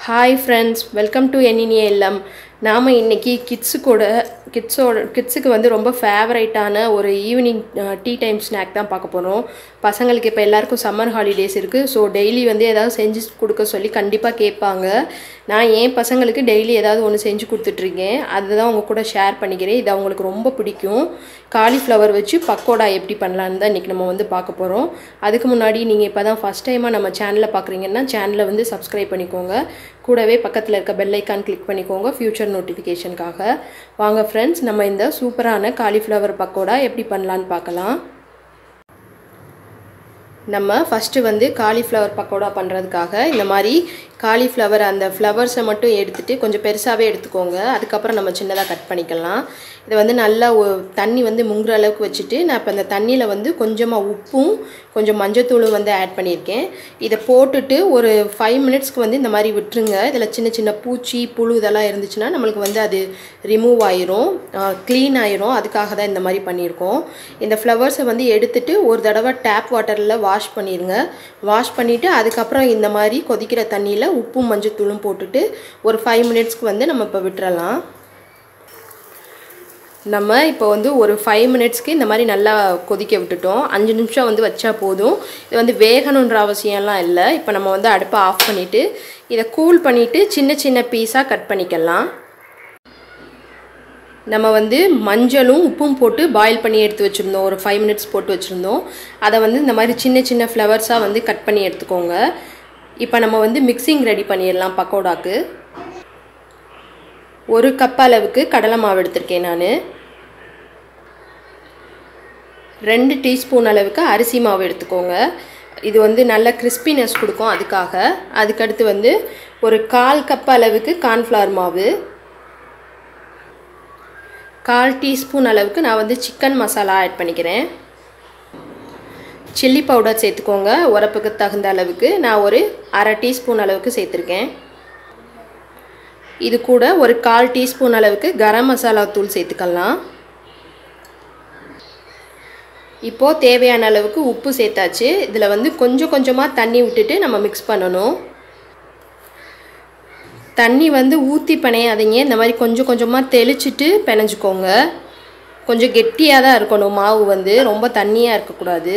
hi friends welcome to என்இனிய இல்லம் நாம் இன்னைக்கு கிட்ஸுக்கூட கிட்ஸோட கிட்ஸுக்கு வந்து ரொம்ப ஃபேவரைட்டான ஒரு ஈவினிங் டீ டைம் ஸ்நாக் தான் பார்க்க போகிறோம் பசங்களுக்கு இப்போ எல்லாருக்கும் சம்மர் ஹாலிடேஸ் இருக்குது ஸோ டெய்லி வந்து ஏதாவது செஞ்சு கொடுக்க சொல்லி கண்டிப்பாக கேட்பாங்க நான் என் பசங்களுக்கு டெய்லி ஏதாவது ஒன்று செஞ்சு கொடுத்துட்ருக்கேன் அதுதான் உங்கள் கூட ஷேர் பண்ணிக்கிறேன் இது அவங்களுக்கு ரொம்ப பிடிக்கும் காலிஃப்ளவர் வச்சு பக்கோடா எப்படி பண்ணலான்னு தான் இன்றைக்கி நம்ம வந்து பார்க்க போகிறோம் அதுக்கு முன்னாடி நீங்கள் இப்போ தான் ஃபஸ்ட் டைமாக நம்ம சேனலை பார்க்குறீங்கன்னா சேனலை வந்து சப்ஸ்கிரைப் பண்ணிக்கோங்க கூடவே பக்கத்தில் இருக்க பெல் ஐக்கான் கிளிக் பண்ணிக்கோங்க ஃப்யூச்சர் நோட்டிஃபிகேஷனுக்காக வாங்க ஃப்ரெண்ட்ஸ் நம்ம இந்த சூப்பரான காலிஃப்ளவர் பக்கோடா எப்படி பண்ணலான்னு பார்க்கலாம் நம்ம ஃபஸ்ட்டு வந்து காலிஃப்ளவர் பக்கோடா பண்ணுறதுக்காக இந்த மாதிரி காலிஃப்ளவர் அந்த ஃப்ளவர்ஸை மட்டும் எடுத்துகிட்டு கொஞ்சம் பெருசாகவே எடுத்துக்கோங்க அதுக்கப்புறம் நம்ம சின்னதாக கட் பண்ணிக்கலாம் இதை வந்து நல்லா தண்ணி வந்து முங்குற அளவுக்கு வச்சுட்டு நான் இப்போ அந்த தண்ணியில் வந்து கொஞ்சமாக உப்பும் கொஞ்சம் மஞ்சத்தூளும் வந்து ஆட் பண்ணியிருக்கேன் இதை போட்டுட்டு ஒரு ஃபைவ் மினிட்ஸ்க்கு வந்து இந்த மாதிரி விட்டுருங்க இதில் சின்ன சின்ன பூச்சி புழு இதெல்லாம் இருந்துச்சுன்னா நம்மளுக்கு வந்து அது ரிமூவ் ஆயிரும் க்ளீன் ஆயிரும் அதுக்காக தான் இந்த மாதிரி பண்ணியிருக்கோம் இந்த ஃப்ளவர்ஸை வந்து எடுத்துட்டு ஒரு தடவை டேப் வாட்டரில் வாஷ் பண்ணிடுங்க வாஷ் பண்ணிவிட்டு அதுக்கப்புறம் இந்த மாதிரி கொதிக்கிற தண்ணியில் உப்பும் மஞ்சத்தூளும் போட்டுட்டு ஒரு ஃபைவ் மினிட்ஸ்க்கு வந்து நம்ம இப்போ விட்டுறலாம் நம்ம இப்போ வந்து ஒரு ஃபைவ் மினிட்ஸ்க்கு இந்த மாதிரி நல்லா கொதிக்க விட்டுட்டோம் அஞ்சு நிமிஷம் வந்து வச்சா போதும் இது வந்து வேகணுன்ற அவசியம்லாம் இல்லை இப்போ நம்ம வந்து அடுப்பை ஆஃப் பண்ணிவிட்டு இதை கூல் பண்ணிவிட்டு சின்ன சின்ன பீஸாக கட் பண்ணிக்கலாம் நம்ம வந்து மஞ்சளும் உப்பும் போட்டு பாயில் பண்ணி எடுத்து வச்சுருந்தோம் ஒரு ஃபைவ் மினிட்ஸ் போட்டு வச்சுருந்தோம் அதை வந்து இந்த மாதிரி சின்ன சின்ன ஃப்ளவர்ஸாக வந்து கட் பண்ணி எடுத்துக்கோங்க இப்போ நம்ம வந்து மிக்சிங் ரெடி பண்ணிடலாம் பக்கோடாக்கு ஒரு கப் அளவுக்கு கடலை மாவு எடுத்திருக்கேன் நான் ரெண்டு டீஸ்பூன் அளவுக்கு அரிசி மாவு எடுத்துக்கோங்க இது வந்து நல்ல கிறிஸ்பினஸ் கொடுக்கும் அதுக்காக அதுக்கடுத்து வந்து ஒரு கால் கப் அளவுக்கு கார்ன்ஃப்ளவர் மாவு கால் டீஸ்பூன் அளவுக்கு நான் வந்து சிக்கன் மசாலா ஆட் பண்ணிக்கிறேன் சில்லி பவுடர் சேர்த்துக்கோங்க உரப்புக்கு தகுந்த அளவுக்கு நான் ஒரு அரை டீஸ்பூன் அளவுக்கு சேர்த்துருக்கேன் இது கூட ஒரு கால் டீஸ்பூன் அளவுக்கு கரம் மசாலா தூள் சேர்த்துக்கலாம் இப்போது தேவையான அளவுக்கு உப்பு சேர்த்தாச்சு இதில் வந்து கொஞ்சம் கொஞ்சமாக தண்ணி விட்டுட்டு நம்ம மிக்ஸ் பண்ணணும் தண்ணி வந்து ஊற்றி பிணையாதீங்க இந்த மாதிரி கொஞ்சம் கொஞ்சமாக தெளிச்சிட்டு பிணைஞ்சிக்கோங்க கொஞ்சம் கெட்டியாக தான் இருக்கணும் மாவு வந்து ரொம்ப தண்ணியாக இருக்கக்கூடாது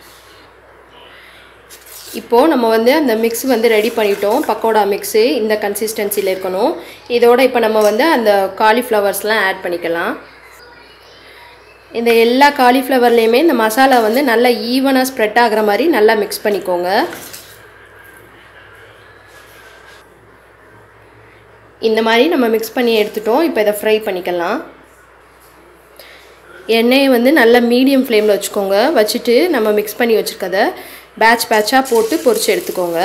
இப்போது நம்ம வந்து அந்த மிக்ஸ் வந்து ரெடி பண்ணிட்டோம் பக்கோடா மிக்ஸு இந்த கன்சிஸ்டன்சியில் இருக்கணும் இதோட இப்போ நம்ம வந்து அந்த காலிஃப்ளவர்ஸ்லாம் ஆட் பண்ணிக்கலாம் இந்த எல்லா காலிஃப்ளவர்லேயுமே இந்த மசாலா வந்து நல்லா ஈவனாக ஸ்ப்ரெட் ஆகிற மாதிரி நல்லா மிக்ஸ் பண்ணிக்கோங்க இந்த மாதிரி நம்ம மிக்ஸ் பண்ணி எடுத்துட்டோம் இப்போ இதை ஃப்ரை பண்ணிக்கலாம் எண்ணெயை வந்து நல்லா மீடியம் ஃப்ளேமில் வச்சுக்கோங்க வச்சுட்டு நம்ம மிக்ஸ் பண்ணி வச்சுருக்கத பேட்ச் பேட்சாக போட்டு பொரிச்சு எடுத்துக்கோங்க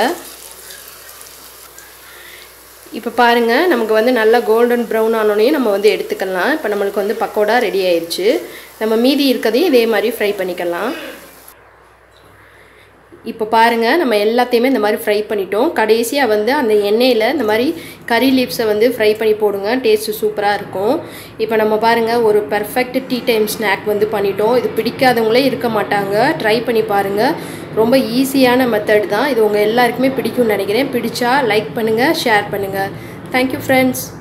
இப்போ பாருங்கள் நமக்கு வந்து நல்லா கோல்டன் ப்ரௌன் ஆனோடனே நம்ம வந்து எடுத்துக்கலாம் இப்போ நம்மளுக்கு வந்து பக்கோடா ரெடி ஆயிடுச்சு நம்ம மீதி இருக்கதையும் இதே மாதிரி ஃப்ரை பண்ணிக்கலாம் இப்போ பாருங்கள் நம்ம எல்லாத்தையுமே இந்த மாதிரி ஃப்ரை பண்ணிட்டோம் கடைசியாக வந்து அந்த எண்ணெயில் இந்த மாதிரி கறி லீவ்ஸை வந்து ஃப்ரை பண்ணி போடுங்க டேஸ்ட்டு சூப்பராக இருக்கும் இப்போ நம்ம பாருங்கள் ஒரு பர்ஃபெக்ட் டீ டைம் ஸ்நாக் வந்து பண்ணிட்டோம் இது பிடிக்காதவங்களே இருக்க மாட்டாங்க ட்ரை பண்ணி பாருங்கள் ரொம்ப ஈஸியான மெத்தட் தான் இது உங்கள் எல்லாருக்குமே பிடிக்கும்னு நினைக்கிறேன் பிடிச்சா லைக் பண்ணுங்கள் ஷேர் பண்ணுங்கள் தேங்க்யூ ஃப்ரெண்ட்ஸ்